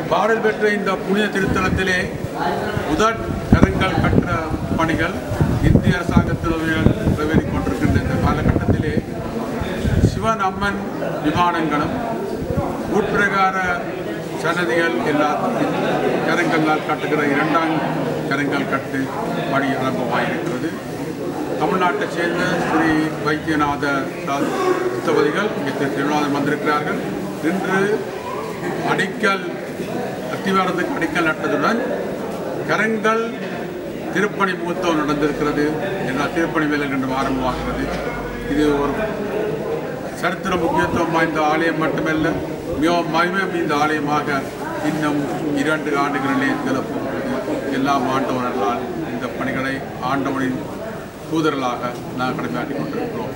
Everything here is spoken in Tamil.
பாடல் பெற்ற இந்த புனித திருத்தலத்திலே முதற் கருங்கல் கற்ற பணிகள் இந்திய அரசாங்கத்தில் நிறைவேறிக் கொண்டிருக்கின்ற இந்த காலகட்டத்திலே சிவன் அம்மன் விமானங்களும் உட்பிரகார சன்னதிகள் எல்லாத்தையும் கருங்கல்லால் கட்டுகிற இரண்டாம் கருங்கல் கட்டு பணி ஆரம்பமாயிருக்கிறது தமிழ்நாட்டைச் சேர்ந்த ஸ்ரீ வைத்தியநாத தளபதிகள் இங்கே திரு திருநாதன் வந்திருக்கிறார்கள் இன்று அடிக்கல் அத்திவாரத்துக்கு அடிக்கல் நட்டதுடன் கரங்கள் திருப்பணி முகூர்த்தம் நடந்திருக்கிறது எல்லா திருப்பணி வேலைகள் இன்று ஆரம்பமாகிறது இது ஒரு சரித்திர முக்கியத்துவம் வாய்ந்த ஆலயம் மட்டுமல்ல மிக மகிமை இந்த ஆலயமாக இன்னும் இரண்டு ஆண்டுகளிலே திறப்போகிறது எல்லாம் ஆண்டவர்களால் இந்த பணிகளை ஆண்டவனின் தூதர்களாக நாம் கடமையாற்றிக் கொண்டிருக்கிறோம்